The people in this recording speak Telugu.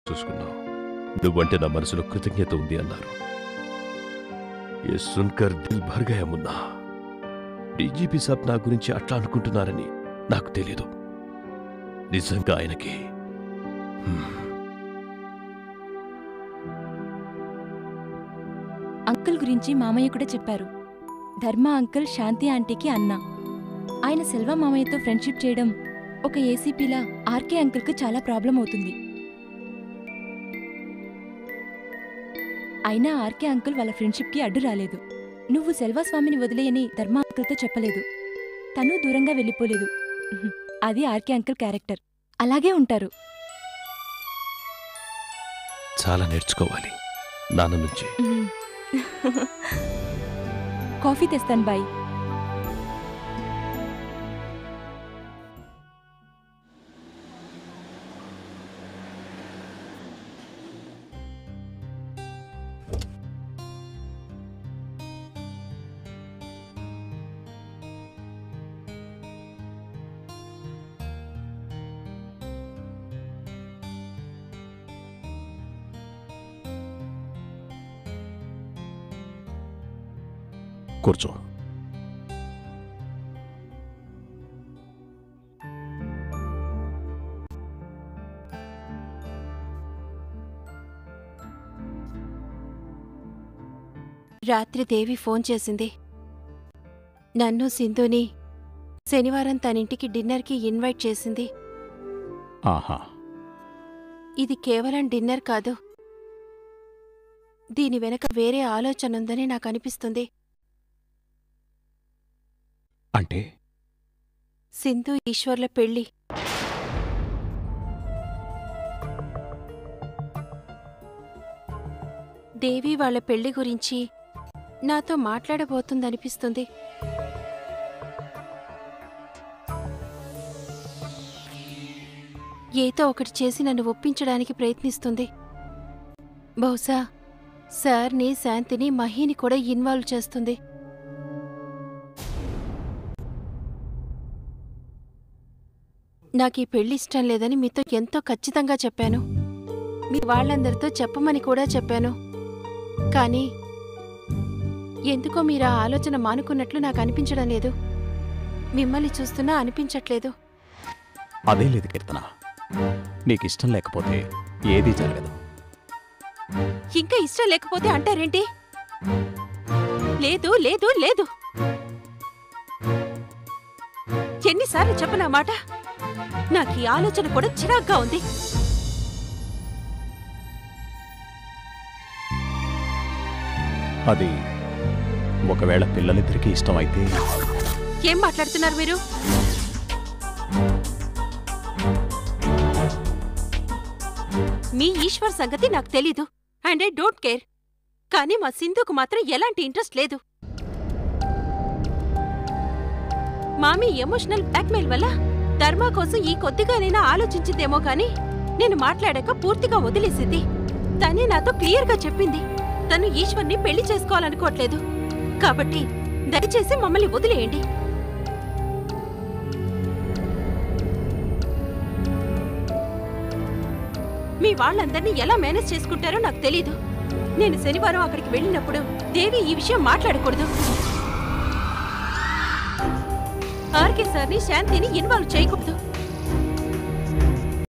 చూసుకున్నావు నువ్వంటే నా మనసులో కృతజ్ఞత ఉంది అన్నారు ఏ సున్కర్ దిల్ భర్ గయా మున్నా డీజీపీ సాబ్ నా గురించి అట్లా అనుకుంటున్నారని నాకు తెలీదు నిజంగా ఆయనకి హ్మ్, అంకుల్ గురించి మామయ్య కూడా చెప్పారు ధర్మ అంకుల్ శాంతి ఆంటీకి అన్న ఆయన సెల్వ మామయ్యతో ఫ్రెండ్షిప్ చేయడం ఒక ఏసీపీలా ఆర్కే అంకుల్కి చాలా ప్రాబ్లం అవుతుంది అయినా ఆర్కే అంకుల్ వాళ్ళ ఫ్రెండ్షిప్కి అడ్డు రాలేదు నువ్వు సెల్వస్వామిని వదిలేయని ధర్మ అంకుల్తో చెప్పలేదు తను దూరంగా వెళ్ళిపోలేదు ఉహుం, అది ఆర్కే అంకుల్ క్యారెక్టర్ అలాగే ఉంటారు చాలా నేర్చుకోవాలి నాన్న నుంచి ఉహుం. కాఫీ తెస్తాను బాయ్ కూర్చో రాత్రి దేవి ఫోన్ చేసింది నన్ను సింధుని శనివారం తనింటికి డిన్నర్కి ఇన్వైట్ చేసింది ఆహా ఇది కేవలం డిన్నర్ కాదు దీని వెనక వేరే ఆలోచన ఉందని నాకు అనిపిస్తుంది అంటే సింధు ఈశ్వర్ల పెళ్లి దేవి వాళ్ళ పెళ్లి గురించి నాతో మాట్లాడబోతుందనిపిస్తుంది ఏదో ఒకటి చేసి నన్ను ఒప్పించడానికి ప్రయత్నిస్తుంది బహుశా సార్ని శాంతిని మహీని కూడా ఇన్వాల్వ్ చేస్తుంది నాకీ పెళ్లి ఇష్టం లేదని మీతో ఎంతో ఖచ్చితంగా చెప్పాను మీ వాళ్ళందరితో చెప్పమని కూడా చెప్పాను కానీ ఎందుకో మీరు ఆ ఆలోచన మానుకున్నట్లు నాకు అనిపించడం లేదు మిమ్మల్ని చూస్తున్నా అనిపించట్లేదు అదే లేదు కీర్తన నీకు ఇష్టం లేకపోతే ఏదీ జరగదు ఇంకా ఇష్టం లేకపోతే అంటారేంటి లేదు లేదు లేదు ఎన్నిసార్లు చెప్పనా మాట నాకు ఈ ఆలోచన కూడా చిరాగ్గా ఉంది అది ఒకవేళ పిల్లలిద్దరికీ ఇష్టమైతే ఏం మాట్లాడుతున్నారు మీరు మీ ఈశ్వర్ సంగతి నాకు తెలీదు అండ్ ఐ డోంట్ కేర్ కానీ మా సింధుకు మాత్రం ఎలాంటి ఇంట్రెస్ట్ లేదు మామీ ఎమోషనల్ బ్లాక్మెయిల్ వల్ల ధర్మ కోసం ఈ కొద్దిగానైనా ఆలోచించిందేమో కానీ నేను మాట్లాడాక పూర్తిగా వదిలేసింది తనే నాతో క్లియర్గా చెప్పింది తను ఈశ్వర్ని పెళ్లి చేసుకోవాలనుకోవట్లేదు కాబట్టి దయచేసి మమ్మల్ని వదిలేయండి మీ వాళ్ళందరినీ ఎలా మేనేజ్ చేసుకుంటారో నాకు తెలీదు నేను శనివారం అక్కడికి వెళ్ళినప్పుడు దేవి ఈ విషయం మాట్లాడకూడదు ఆర్కే సార్ని శాంతిని ఇన్వాల్వ్ చేయకూడదు